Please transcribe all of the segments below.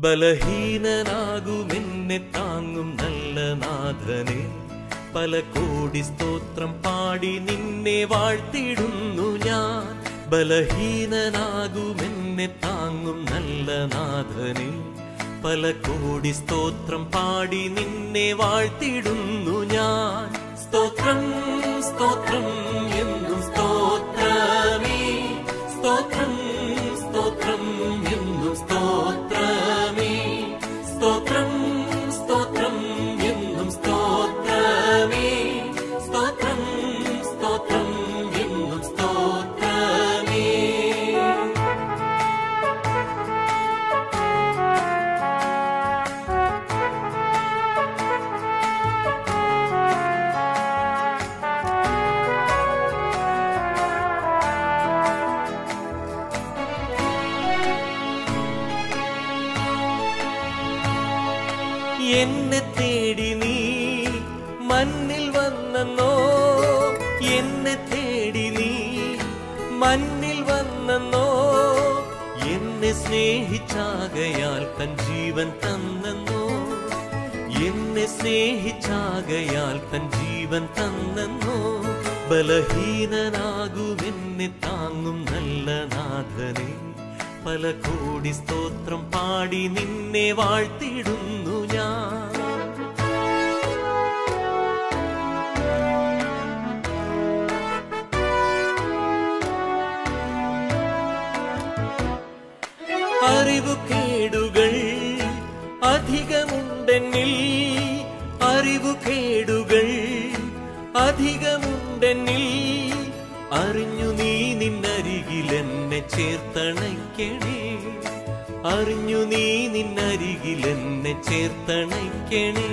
ബലഹീനനാകുമെന്നെ താങ്ങും നല്ല നാഥനെ പല കോടി സ്തോത്രം പാടി നിന്നെ വാഴ്ത്തിടുന്നു ഞാൻ ബലഹീനനാകുമെന്നെ താങ്ങും നല്ല നാഥനെ പല കോടി സ്തോത്രം പാടി നിന്നെ വാഴ്ത്തിടുന്നു ഞാൻ സ്തോത്രം സ്തോത്രം എന്നും സ്തോത്രമേ സ്തോത്രം സ്തോത്രം എന്നും സ്തോത്രമേ സ്തോത്രം സ്തോത്രം എന്നും സ്തോത്രമേ സ്തോത്രം സ്തോത്രം എന്നും സ്തോത്രമേ എന്നെ തേടി നീ മണ്ണിൽ വന്നെന്നോ എന്നെ തേടി നീ മണ്ണിൽ വന്നെന്നോ എന്നെ സ്നേഹിച്ചാകയാൽ തൻ ജീവൻ തന്നെന്നോ എന്നെ സ്നേഹിച്ചാകയാൽ തൻ ജീവൻ തന്നെന്നോ ബലഹീനനാകുമെന്നെ താങ്ങും നല്ല നാഥനെ പല കോടി സ്തോത്രം പാടി നിന്നെ വാഴ്ത്തിടുന്നു ഞാൻ അറിവു കേടുകൾ അധികമുണ്ടെന്നിൽ അറിവു കേടുകൾ അധികമുണ്ടെന്നിൽ അറിഞ്ഞു നീ നിന്നരികിൽ എന്നെ ചേർത്തണയ്ക്കണേ അറിഞ്ഞു നീ നിന്നരികിൽ എന്നെ ചേർത്തണയ്ക്കണേ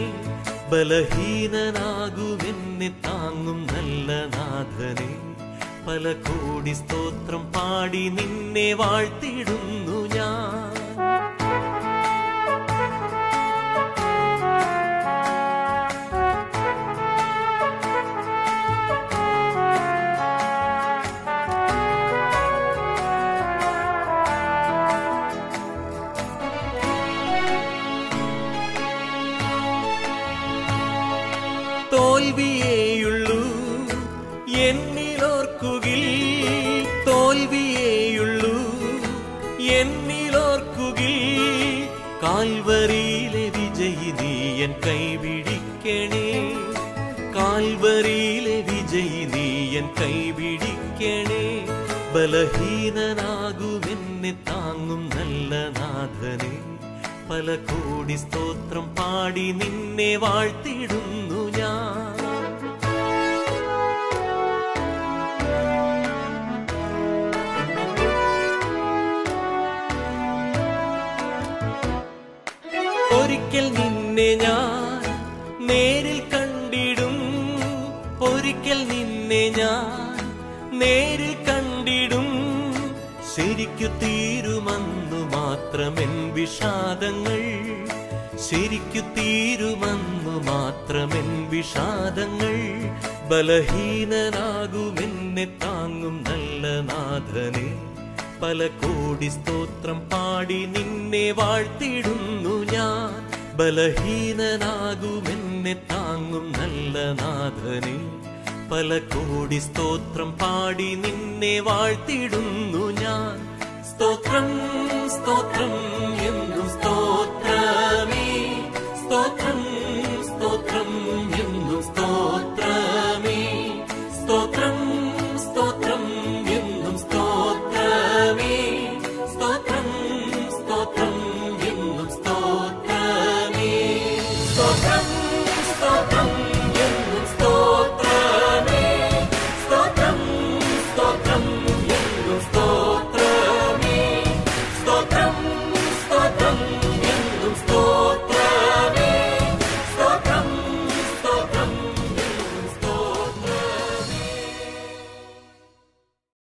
ബലഹീനനാകുമെന്നെ താങ്ങും നല്ല നാഥനെ പല കോടി സ്തോത്രം പാടി നിന്നെ വാഴ്ത്തിടുന്നു ഞാൻ തോൽവിയേയുള്ളൂ എന്നിലോർക്കുകിൽ തോൽവിയേയുള്ളൂ എന്നിലോർക്കുകിൽ കാൽവരിയിലെ വിജയി നീയൻ കൈപിടിക്കണേ കാൽവരിയിലെ വിജയി നീയൻ കൈപിടിക്കണേ ബലഹീനനാകുമെന്നെ താങ്ങും നല്ല നാഥനെ പല കോടി സ്തോത്രം പാടി നിന്നെ വാഴ്ത്തിടുന്നു ഞാൻ ഒരിക്കൽ നിന്നെ ഞാൻ നേരിൽ കണ്ടിടും ഒരിക്കൽ നിന്നെ ഞാൻ നേരിൽ കണ്ടിടും ശരിക്കു തീരുമെന്നു മാത്രമെൻ വിഷാദങ്ങൾ ശരിക്കു തീരുമെന്നു മാത്രമെൻ വിഷാദങ്ങൾ ബലഹീനനാകുമെന്നെ താങ്ങും നല്ല നാഥനെ പല കോടി സ്തോത്രം പാടി നിന്നെ വാഴ്ത്തിടുന്നു ഞാൻ ബലഹീനനാകുമെന്നെ താങ്ങും നല്ല നാഥനെ പല കോടി സ്തോത്രം പാടി നിന്നെ വാഴ്ത്തിടുന്നു ഞാൻ സ്തോത്രം സ്തോത്രം എന്നും സ്തോത്രമേ സ്തോത്രം